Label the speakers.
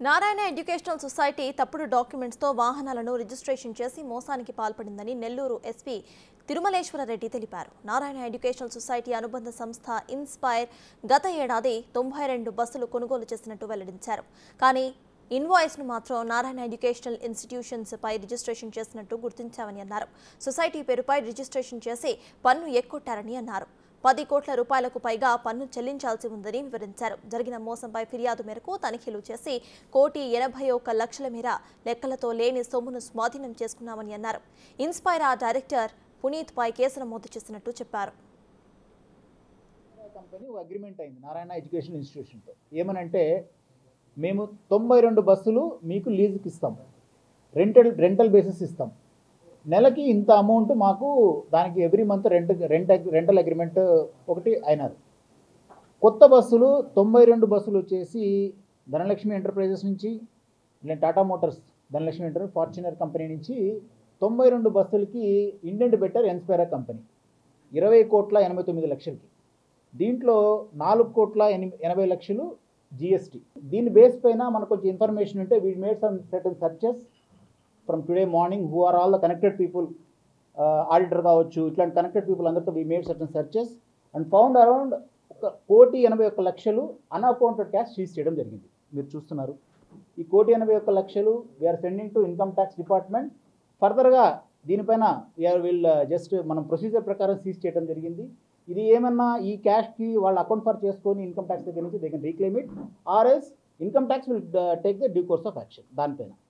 Speaker 1: Narayana educational society తప్పుడు డాక్యుమెంట్స్తో వాహనాలను registration చేసి మోసానికి పాల్పడిందని నెల్లూరు ఎస్పీ తిరుమలేశ్వరరెడ్డి తెలిపారు నారాయణ ఎడ్యుకేషనల్ సొసైటీ అనుబంధ సంస్థ ఇన్స్పైర్ గత ఏడాది తొంభై రెండు బస్సులు కొనుగోలు చేసినట్టు వెల్లడించారు కానీ ఇన్వాయిస్ను మాత్రం నారాయణ ఎడ్యుకేషనల్ ఇన్స్టిట్యూషన్స్ పై రిజిస్ట్రేషన్ చేసినట్టు గుర్తించామని అన్నారు సొసైటీ పేరుపై రిజిస్ట్రేషన్ చేసి పన్ను ఎక్కొట్టారని అన్నారు పది కోట్ల రూపాయలకు పైగా పన్ను చెల్లించాల్సి ఉందని వివరించారు జరిగిన మోసంపై ఫిర్యాదు మేరకు తనిఖీలు చేసి కోటి ఎనభై ఒక్క లక్షల మేర లెక్కలతో లేని సొమ్మును స్వాధీనం చేసుకున్నామని అన్నారు ఇన్స్పైరా డైరెక్టర్ పునీత్ పై కేసు నమోదు చేసినట్టు చెప్పారు
Speaker 2: కంపెనీ ఒక అగ్రిమెంట్ అయింది నారాయణ ఎడ్యుకేషన్ ఇన్స్టిట్యూషన్తో ఏమనంటే మేము తొంభై రెండు బస్సులు మీకు లీజుకి ఇస్తాం రెంటల్ రెంటల్ బేసిస్ ఇస్తాం నెలకి ఇంత అమౌంట్ మాకు దానికి every month rent rent rental agreement ఒకటి అయినారు కొత్త బస్సులు తొంభై రెండు బస్సులు వచ్చేసి ధనలక్ష్మి ఎంటర్ప్రైజెస్ నుంచి లేదా Tata Motors Dhanalakshmi enter fortuner company నుంచి తొంభై రెండు బస్సులకి ఇండెంట్ బెటర్ ఎన్స్పైరా కంపెనీ ఇరవై కోట్ల ఎనభై తొమ్మిది లక్షలకి దీంట్లో నాలుగు కోట్ల ఎని- ఎనభై లక్షలు జిఎస్టీ దీని బేస్ పైన మనకు కొంచెం ఇన్ఫర్మేషన్ ఉంటే we made some certain searches from today morning who are all the connected people auditor కావచ్చు ఇట్లాంటి కనెక్టెడ్ పీపుల్ అందరితో we made certain searches and found around ఒక కోటి ఎనభై ఒక్క లక్షలు అన్అకౌంటెడ్ క్యాష్ సీజ్ చేయడం జరిగింది మీరు చూస్తున్నారు ఈ కోటి ఎనభై ఒక్క లక్షలు we are sending to income tax department ఫర్దర్గా దీనిపైన వీఆర్ విల్ జస్ట్ మనం ప్రొసీజర్ ప్రకారం సీజ్ చేయడం జరిగింది ఇది ఏమన్నా ఈ క్యాష్కి వాళ్ళ అకౌంట్ ఫర్ చేసుకొని ఇన్కమ్ ట్యాక్స్ దగ్గర నుంచి they can reclaim it or else income tax will take the due course of action దానిపైన